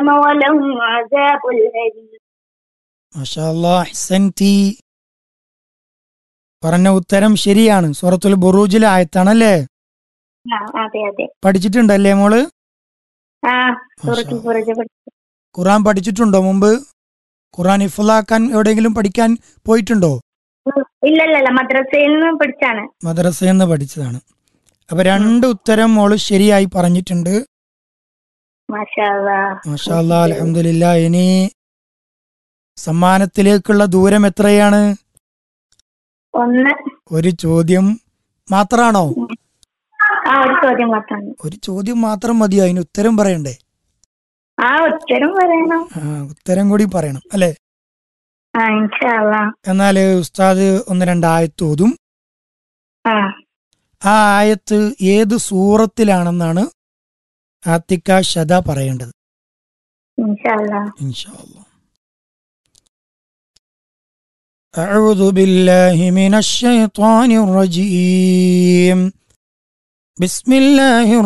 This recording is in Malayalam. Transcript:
ولهم عذاب أليم മഷാല്ലാ ഹസൻതി പറഞ്ഞ ഉത്തരം ശരിയാണ് സൂറത്തുൽ ബുറൂജിലെ ആയത്താണല്ലേ ആ അതെ അതെ പഠിച്ചിട്ടുണ്ടല്ലേ മോള് ആ സൂറത്തിൽ പുറത്ത് പഠിച്ചു ഖുറാൻ പഠിച്ചിട്ടുണ്ടോ മുമ്പ് ഖുറാൻ ഇഫുലാക്കാൻ എവിടെയെങ്കിലും പഠിക്കാൻ പോയിട്ടുണ്ടോ ഇല്ല ഇല്ല ഇല്ല മദ്രസയിൽ നിന്ന് പഠിച്ചാണ് മദ്രസയിൽ നിന്ന് പഠിച്ചതാണ് അപ്പൊ രണ്ട് ഉത്തരം മോള് ശരിയായി പറഞ്ഞിട്ടുണ്ട് മാഷാല്ലാ മാഷാല്ലാ അലഹമില്ല ഇനി സമ്മാനത്തിലേക്കുള്ള ദൂരം എത്രയാണ് ഒന്ന് ഒരു ചോദ്യം മാത്രാണോ ആ ഒരു ചോദ്യം മാത്രമാണ് ഒരു ചോദ്യം മാത്രം മതിയോ അതിന് ഉത്തരം പറയണ്ടേ ആ ഉത്തരം പറയണം ആ ഉത്തരം കൂടി പറയണം അല്ലെ ആ ഇൻഷാല്ലാ എന്നാല് ഉസ്താദ് ഒന്ന് രണ്ടായത്ത് ഓതും ആ ആ ആയത്ത് ഏത് സൂറത്തിലാണെന്നാണ് ആത്തിക്ക ശത പറയേണ്ടത് ഇൻഷാല്ലാ ഇൻഷാ അല്ലാ. أعوذ بالله من الشيطان الرجيم بسم الله